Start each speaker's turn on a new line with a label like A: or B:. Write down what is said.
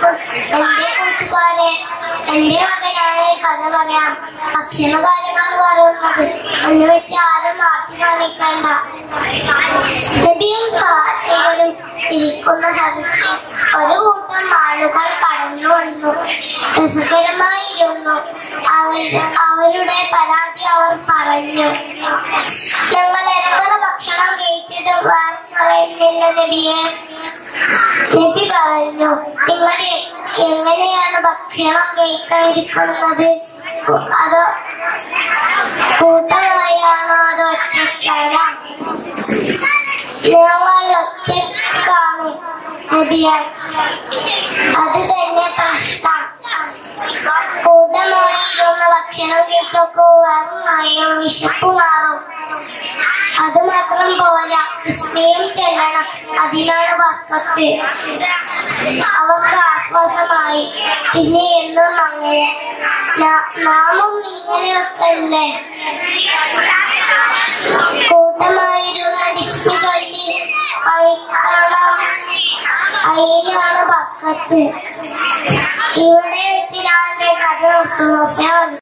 A: കഴിക്കും എന്റെ കൂട്ടുകാരെ എന്റെ മകനായ കഥ പറയാം അക്ഷരകാര്യമാണ് പറയുന്നത് എന്നെ വെച്ച് ആരും മാറ്റി കാണിക്കണ്ട നബിയും സാത്വികരും ഇരിക്കുന്ന സദസ്സിൽ ഒരു കൂട്ടം ആളുകൾ കടന്നു വന്നു രസകരമായിരുന്നു അവരുടെ അവരുടെ പരാതി അവർ പറഞ്ഞു ഞങ്ങൾ എത്ര ഭക്ഷണം കഴിച്ചിട്ട് പറയുന്നില്ല നബിയെ നബി പറഞ്ഞു നിങ്ങൾ എങ്ങനെയാണ് ഭക്ഷണം കഴിക്കാതിരിക്കുന്നത് അതോ കൂട്ടമായാണോ അതോ ഒറ്റയ്ക്കാണോ ഞങ്ങൾ ഒറ്റയ്ക്കാണ് നബിയെ അത് തന്നെ പ്രശ്നം കൂട്ടമായിരുന്ന ഭക്ഷണം കഴിച്ചൊക്കെ വേറൊന്നായും വിശപ്പ് മാറും അത് മാത്രം പോരാ വിസ്മയം ചെല്ലണം അതിനാണ് വർക്കത്ത് അവർക്ക് ആശ്വാസമായി പിന്നെ എന്നും അങ്ങനെ നാ- നാമും ഇങ്ങനെയൊക്കെ അല്ലേ കൂട്ടമായിരുന്ന വിസ്മി ചൊല്ലി കഴിക്കണം അതിനാണ് വർക്കത്ത് ഇവിടെ വെച്ച് ഞാൻ എന്റെ കഥ നിർത്തുന്നു അസ്സലാമു അലൈക്കും.